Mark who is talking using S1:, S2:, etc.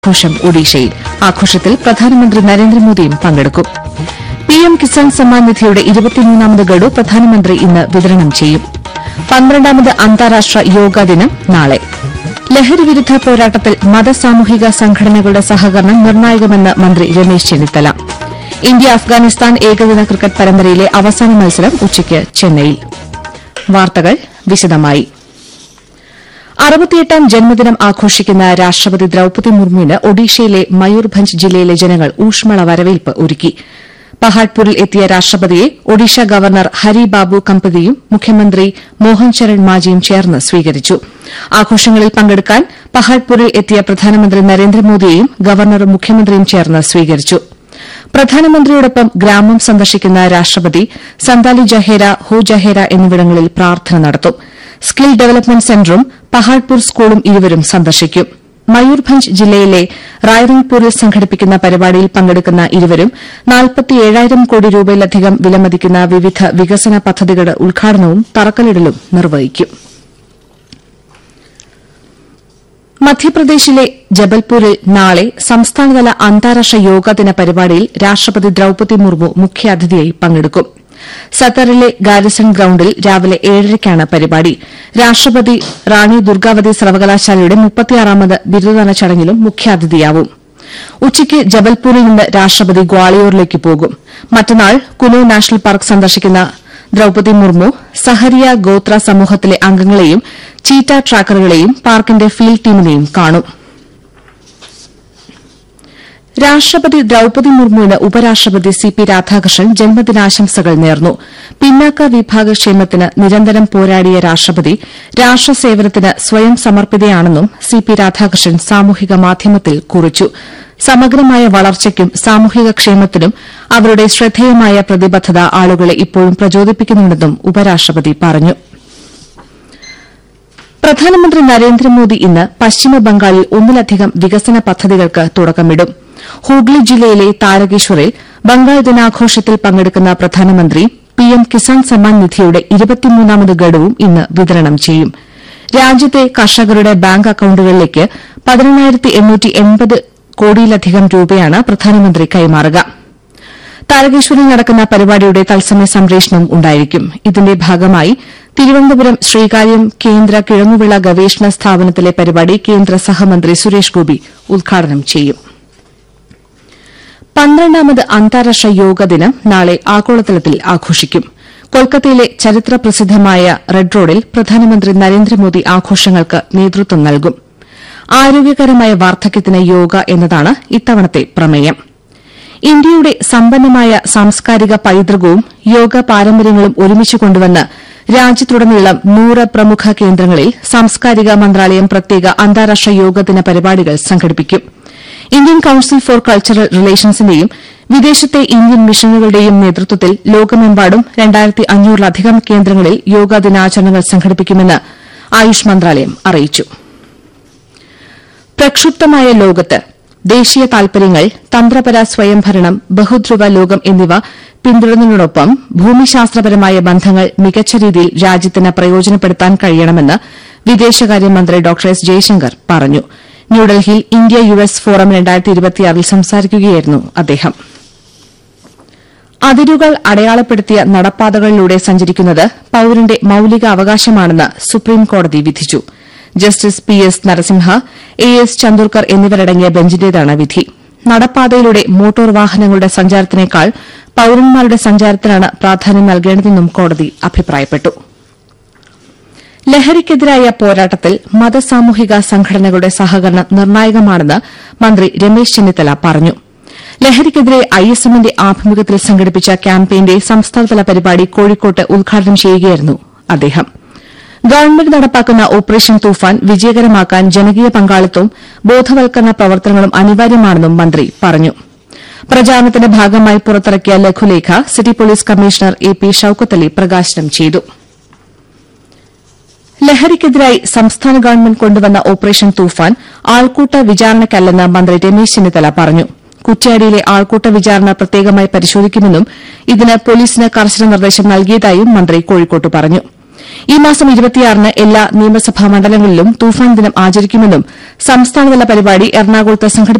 S1: ആഘോഷം ഒഡീഷയിൽ ആഘോഷത്തിൽ പ്രധാനമന്ത്രി നരേന്ദ്രമോദിയും പങ്കെടുക്കും പിഎം കിസാൻ സമ്മാൻ നിധിയുടെ ഇരുപത്തിമൂന്നാമത് ഗഡു പ്രധാനമന്ത്രി ഇന്ന് വിതരണം ചെയ്യും പന്ത്രണ്ടാമത് അന്താരാഷ്ട്ര യോഗാ ദിനം നാളെ ലഹരി വിരുദ്ധ പോരാട്ടത്തിൽ മതസാമൂഹിക സംഘടനകളുടെ സഹകരണം നിർണായകമെന്ന് മന്ത്രി രമേശ് ചെന്നിത്തല ഇന്ത്യ അഫ്ഗാനിസ്ഥാൻ ഏകദിന ക്രിക്കറ്റ് പരമ്പരയിലെ അവസാന മത്സരം ഉച്ചയ്ക്ക് ചെന്നൈയിൽ വാർത്തകൾ വിശദമായി അറുപത്തിയെട്ടാം ജന്മദിനം ആഘോഷിക്കുന്ന രാഷ്ട്രപതി ദ്രൌപദി മുർമുവിന് ഒഡീഷയിലെ മയൂർഭഞ്ച് ജില്ലയിലെ ജനങ്ങൾ ഊഷ്മള വരവേൽപ്പ് ഒരുക്കി പഹാഡ്പൂരിൽ എത്തിയ രാഷ്ട്രപതിയെ ഒഡീഷ ഗവർണർ ഹരിബാബു കമ്പതിയും മുഖ്യമന്ത്രി മോഹൻ ചരൺ മാജിയും ചേർന്ന് സ്വീകരിച്ചു ആഘോഷങ്ങളിൽ പങ്കെടുക്കാൻ പഹാഡ്പൂരിൽ എത്തിയ പ്രധാനമന്ത്രി നരേന്ദ്രമോദിയെയും ഗവർണറും മുഖ്യമന്ത്രിയും ചേർന്ന് സ്വീകരിച്ചു പ്രധാനമന്ത്രിയോടൊപ്പം ഗ്രാമം സന്ദർശിക്കുന്ന രാഷ്ട്രപതി സന്താലി ജഹേര ഹോ ജഹേര എന്നിവിടങ്ങളിൽ പ്രാർത്ഥന നടത്തും സ്കിൽ ഡെവലപ്മെന്റ് സെന്ററും പഹാഡ്പൂർ സ്കൂളും ഇരുവരും സന്ദർശിക്കും മയൂർഭഞ്ച് ജില്ലയിലെ റായ്റിംഗ്പൂരിൽ സംഘടിപ്പിക്കുന്ന പരിപാടിയിൽ പങ്കെടുക്കുന്ന ഇരുവരും നാൽപ്പത്തിയേഴായിരം കോടി രൂപയിലധികം വിലമതിക്കുന്ന വിവിധ വികസന പദ്ധതികളുടെ ഉദ്ഘാടനവും തറക്കല്ലിടലും നിർവഹിക്കും മധ്യപ്രദേശിലെ ജബൽപൂരിൽ നാളെ സംസ്ഥാനതല അന്താരാഷ്ട്ര യോഗാ ദിന പരിപാടിയിൽ രാഷ്ട്രപതി ദ്രൌപദി മുർമു മുഖ്യാതിഥിയായി പങ്കെടുക്കും സത്തറിലെ ഗാരിസൺ ഗ്രൌണ്ടിൽ രാവിലെ ഏഴരയ്ക്കാണ് പരിപാടി രാഷ്ട്രപതി റാണി ദുർഗാവതി സർവകലാശാലയുടെ മുപ്പത്തിയാറാമത് ബിരുദദാന ചടങ്ങിലും മുഖ്യാതിഥിയാവും ഉച്ചയ്ക്ക് ജബൽപൂരിൽ നിന്ന് രാഷ്ട്രപതി ഗ്വാളിയോറിലേക്ക് പോകും മറ്റന്നാൾ കുനോ നാഷണൽ പാർക്ക് സന്ദർശിക്കുന്ന ദ്രൌപദി മുർമു സഹരിയ ഗോത്ര സമൂഹത്തിലെ അംഗങ്ങളെയും ചീറ്റ ട്രാക്കറുകളെയും പാർക്കിന്റെ ഫീൽഡ് ടീമിനെയും കാണും രാഷ്ട്രപതി ദ്രൌപദി മുർമുവിന് ഉപരാഷ്ട്രപതി സി പി രാധാകൃഷ്ണൻ ജന്മദിനാശംസകൾ നേർന്നു പിന്നാക്ക വിഭാഗക്ഷേമത്തിന് നിരന്തരം പോരാടിയ രാഷ്ട്രപതി രാഷ്ട്രസേവനത്തിന് സ്വയം സമർപ്പിതയാണെന്നും സി പി രാധാകൃഷ്ണൻ സാമൂഹിക മാധ്യമത്തിൽ കുറിച്ചു സമഗ്രമായ വളർച്ചയ്ക്കും സാമൂഹിക ക്ഷേമത്തിനും അവരുടെ ശ്രദ്ധേയമായ പ്രതിബദ്ധത ആളുകളെ ഇപ്പോഴും പ്രചോദിപ്പിക്കുന്നുണ്ടെന്നും ഉപരാഷ്ട്രപതി പറഞ്ഞു പ്രധാനമന്ത്രി നരേന്ദ്രമോദി ഇന്ന് പശ്ചിമബംഗാളിൽ ഒന്നിലധികം വികസന പദ്ധതികൾക്ക് തുടക്കമിടും ഹൂഗ്ലി ജില്ലയിലെ താരകേശ്വറിൽ ബംഗാൾ ദിനാഘോഷത്തിൽ പങ്കെടുക്കുന്ന പ്രധാനമന്ത്രി പിഎം കിസാൻ സമ്മാൻ നിധിയുടെ ഇരുപത്തിമൂന്നാമത് ഗഡുവും ഇന്ന് വിതരണം ചെയ്യും രാജ്യത്തെ കർഷകരുടെ ബാങ്ക് അക്കൌണ്ടുകളിലേക്ക് പതിനെണ്ണായിരത്തി എണ്ണൂറ്റി എൺപത് കോടിയിലധികം രൂപയാണ് പ്രധാനമന്ത്രി കൈമാറുക താരകേശ്വരിൽ നടക്കുന്ന പരിപാടിയുടെ തത്സമയ സംപ്രേഷണവും ഉണ്ടായിരിക്കും ഇതിന്റെ ഭാഗമായി തിരുവനന്തപുരം ശ്രീകാര്യം കേന്ദ്ര കിഴങ്ങുവിള ഗവേഷണ സ്ഥാപനത്തിലെ പരിപാടി കേന്ദ്ര സഹമന്ത്രി സുരേഷ് ഗോപി ഉദ്ഘാടനം ചെയ്യും പന്ത്രണ്ടാമത് അന്താരാഷ്ട്ര യോഗ ദിനം നാളെ ആഗോളതലത്തിൽ ആഘോഷിക്കും കൊൽക്കത്തയിലെ ചരിത്ര പ്രസിദ്ധമായ റെഡ് റോഡിൽ പ്രധാനമന്ത്രി നരേന്ദ്രമോദി ആഘോഷങ്ങൾക്ക് നേതൃത്വം നൽകും ആരോഗ്യകരമായ വാർദ്ധക്യത്തിന് യോഗ എന്നതാണ് ഇത്തവണത്തെ പ്രമേയം ഇന്ത്യയുടെ സമ്പന്നമായ സാംസ്കാരിക പൈതൃകവും യോഗ പാരമ്പര്യങ്ങളും ഒരുമിച്ച് കൊണ്ടുവന്ന് രാജ്യത്തുടനീളം നൂറ് പ്രമുഖ കേന്ദ്രങ്ങളിൽ സാംസ്കാരിക മന്ത്രാലയം പ്രത്യേക അന്താരാഷ്ട്ര യോഗ ദിന പരിപാടികൾ സംഘടിപ്പിക്കും ഇന്ത്യൻ കൌൺസിൽ ഫോർ കൾച്ചറൽ റിലേഷൻസിന്റെയും വിദേശത്തെ ഇന്ത്യൻ മിഷനുകളുടെയും നേതൃത്വത്തിൽ ലോകമെമ്പാടും രണ്ടായിരത്തി അഞ്ഞൂറിലധികം കേന്ദ്രങ്ങളിൽ യോഗാ ദിനാചരണങ്ങൾ സംഘടിപ്പിക്കുമെന്ന് ആയുഷ് മന്ത്രാലയം അറിയിച്ചു പ്രക്ഷുബ്ധമായ ലോകത്ത് ദേശീയ താൽപര്യങ്ങൾ തന്ത്രപര സ്വയംഭരണം ബഹുധ്രുവ ലോകം എന്നിവ പിന്തുടരുന്നതിനോടൊപ്പം ഭൂമിശാസ്ത്രപരമായ ബന്ധങ്ങൾ മികച്ച രീതിയിൽ രാജ്യത്തിന് പ്രയോജനപ്പെടുത്താൻ കഴിയണമെന്ന് വിദേശകാര്യമന്ത്രി ഡോക്ടർ എസ് ജയശങ്കർ പറഞ്ഞു ന്യൂഡൽഹിയിൽ ഇന്ത്യ യു എസ് ഫോറം ൽ സംസാരിക്കുകയായിരുന്നു അദ്ദേഹം അതിരുകൾ അടയാളപ്പെടുത്തിയ നടപ്പാതകളിലൂടെ സഞ്ചരിക്കുന്നത് പൌരന്റെ മൌലിക അവകാശമാണെന്ന് സുപ്രീംകോടതി വിധിച്ചു justice P S Narasimha A S Chandorkar എന്നിവരടങ്ങിയ ബെഞ്ചിന്റേതാണ് വിധി നടപ്പാതയിലൂടെ മോട്ടോർ വാഹനങ്ങളുടെ സഞ്ചാരത്തിനേക്കാൾ പൌരന്മാരുടെ സഞ്ചാരത്തിനാണ് പ്രാധാന്യം നൽകേണ്ടതെന്നും കോടതി അഭിപ്രായപ്പെട്ടു ലഹരിക്കെതിരായ പോരാട്ടത്തിൽ മതസാമൂഹിക സംഘടനകളുടെ സഹകരണം നിർണായകമാണെന്ന് മന്ത്രി രമേശ് ചെന്നിത്തല പറഞ്ഞു ലഹരിക്കെതിരെ ഐഎസ്എമ്മിന്റെ ആഭിമുഖ്യത്തിൽ സംഘടിപ്പിച്ച ക്യാമ്പയിന്റെ സംസ്ഥാനതല പരിപാടി കോഴിക്കോട്ട് ഉദ്ഘാടനം ചെയ്യുകയായിരുന്നു അദ്ദേഹം ഗവൺമെന്റ് നടപ്പാക്കുന്ന ഓപ്പറേഷൻ തൂഫാൻ വിജയകരമാക്കാൻ ജനകീയ പങ്കാളിത്തവും ബോധവൽക്കരണ പ്രവർത്തനങ്ങളും അനിവാര്യമാണെന്നും മന്ത്രി പറഞ്ഞു പ്രചാരണത്തിന്റെ ഭാഗമായി പുറത്തിറക്കിയ ലഘുലേഖ city police commissioner A P Shoukathali പ്രകാശനം ചെയ്തു ലഹരിക്കെതിരായി സംസ്ഥാന ഗവൺമെന്റ് കൊണ്ടുവന്ന ഓപ്പറേഷൻ തൂഫാൻ ആൾക്കൂട്ട വിചാരണയ്ക്കല്ലെന്ന് മന്ത്രി രമേശ് ചെന്നിത്തല പറഞ്ഞു കുറ്റ്യാടിയിലെ ആൾക്കൂട്ട വിചാരണ പ്രത്യേകമായി പരിശോധിക്കുമെന്നും ഇതിന് പോലീസിന് കർശന നിർദ്ദേശം നൽകിയതായും മന്ത്രി കോഴിക്കോട്ട് പറഞ്ഞു ഈ മാസം ഇരുപത്തിയാറിന് എല്ലാ നിയമസഭാ മണ്ഡലങ്ങളിലും തൂഫാൻ ദിനം ആചരിക്കുമെന്നും സംസ്ഥാനതല പരിപാടി എറണാകുളത്ത് സംഘടിപ്പിച്ചു